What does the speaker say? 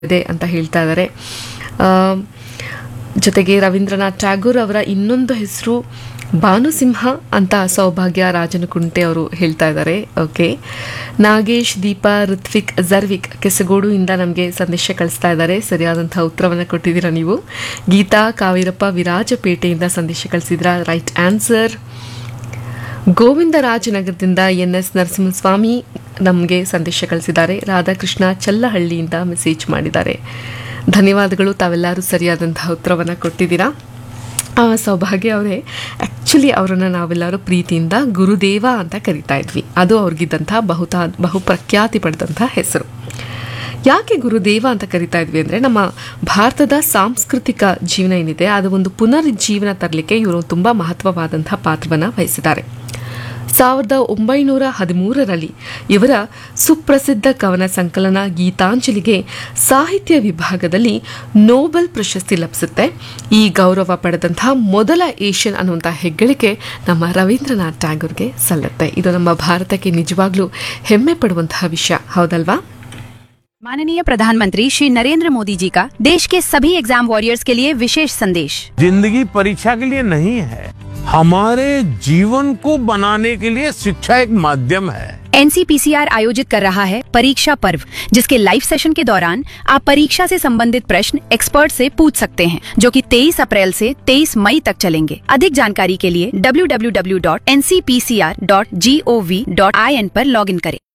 ಇದೆ ಅಂತ ಹೇಳ್ತಾ ಇದ್ದಾರೆ ಆ, ಜೊತೆಗೆ ರವೀಂದ್ರನಾಥ್ ಟ್ಯಾಗೂರ್ ಅವರ ಇನ್ನೊಂದು ಹೆಸರು ಭಾನುಸಿಂಹ ಅಂತ ಸೌಭಾಗ್ಯ ರಾಜನಕುಂಟೆ ಅವರು ಹೇಳ್ತಾ ಇದ್ದಾರೆ ಓಕೆ ನಾಗೇಶ್ ದೀಪಾ ಋತ್ವಿಕ್ ಜರ್ವಿಕ್ ಕೆಸಗೋಡು ಇಂದ ನಮಗೆ ಸಂದೇಶ ಕಳಿಸ್ತಾ ಇದ್ದಾರೆ ಸರಿಯಾದಂತಹ ಉತ್ತರವನ್ನು ಕೊಟ್ಟಿದ್ದೀರಾ ನೀವು ಗೀತಾ ಕಾವೇರಪ್ಪ ವಿರಾಜಪೇಟೆಯಿಂದ ಸಂದೇಶ ಕಳಿಸಿದ್ರ ರೈಟ್ ಆನ್ಸರ್ ಗೋವಿಂದರಾಜನಗರದಿಂದ ಎನ್ ಎಸ್ ನರಸಿಂಹಸ್ವಾಮಿ ನಮಗೆ ಸಂದೇಶ ಕಳಿಸಿದ್ದಾರೆ ರಾಧಾಕೃಷ್ಣ ಚಲ್ಲಹಳ್ಳಿಯಿಂದ ಮೆಸೇಜ್ ಮಾಡಿದ್ದಾರೆ ಧನ್ಯವಾದಗಳು ತಾವೆಲ್ಲರೂ ಸರಿಯಾದಂತಹ ಉತ್ತರವನ್ನು ಕೊಟ್ಟಿದ್ದೀರಾ ಆ, ಸೌಭಾಗ್ಯ ಅವರೇ ಆ್ಯಕ್ಚುಲಿ ಅವರನ್ನು ನಾವೆಲ್ಲರೂ ಪ್ರೀತಿಯಿಂದ ಗುರುದೇವ ಅಂತ ಕರಿತಾ ಇದ್ವಿ ಅದು ಅವ್ರಿಗಿದ್ದಂಥ ಬಹುತಾ ಬಹು ಪ್ರಖ್ಯಾತಿ ಪಡೆದಂಥ ಹೆಸರು ಯಾಕೆ ಗುರುದೇವ ಅಂತ ಕರಿತಾ ಇದ್ವಿ ಅಂದರೆ ನಮ್ಮ ಭಾರತದ ಸಾಂಸ್ಕೃತಿಕ ಜೀವನ ಏನಿದೆ ಅದು ಒಂದು ಪುನರುಜ್ಜೀವನ ತರಲಿಕ್ಕೆ ಇವರು ತುಂಬ ಮಹತ್ವವಾದಂತಹ ಪಾತ್ರವನ್ನು ವಹಿಸಿದ್ದಾರೆ ಸಾವಿರದ ಒಂಬೈನೂರ ಹದಿಮೂರರಲ್ಲಿ ಇವರ ಸುಪ್ರಸಿದ್ಧ ಕವನ ಸಂಕಲನ ಗೀತಾಂಜಲಿಗೆ ಸಾಹಿತ್ಯ ವಿಭಾಗದಲ್ಲಿ ನೋಬೆಲ್ ಪ್ರಶಸ್ತಿ ಲಭಿಸುತ್ತೆ ಈ ಗೌರವ ಪಡೆದಂತಹ ಮೊದಲ ಏಷ್ಯನ್ ಅನ್ನುವಂಥ ಹೆಗ್ಗಳಿಕೆ ನಮ್ಮ ರವೀಂದ್ರನಾಥ್ ಟ್ಯಾಗೂರ್ಗೆ ಸಲ್ಲುತ್ತೆ ಇದು ನಮ್ಮ ಭಾರತಕ್ಕೆ ನಿಜವಾಗ್ಲೂ ಹೆಮ್ಮೆ ಪಡುವಂತಹ ವಿಷಯ ಹೌದಲ್ವಾ माननीय प्रधानमंत्री श्री नरेंद्र मोदी जी का देश के सभी एग्जाम वॉरियर्स के लिए विशेष संदेश जिंदगी परीक्षा के लिए नहीं है हमारे जीवन को बनाने के लिए शिक्षा एक माध्यम है एनसीपीसीआर आयोजित कर रहा है परीक्षा पर्व जिसके लाइव सेशन के दौरान आप परीक्षा से संबंधित प्रश्न एक्सपर्ट से पूछ सकते हैं जो कि 23 अप्रैल से 23 मई तक चलेंगे अधिक जानकारी के लिए www.ncpcr.gov.in पर लॉगिन करें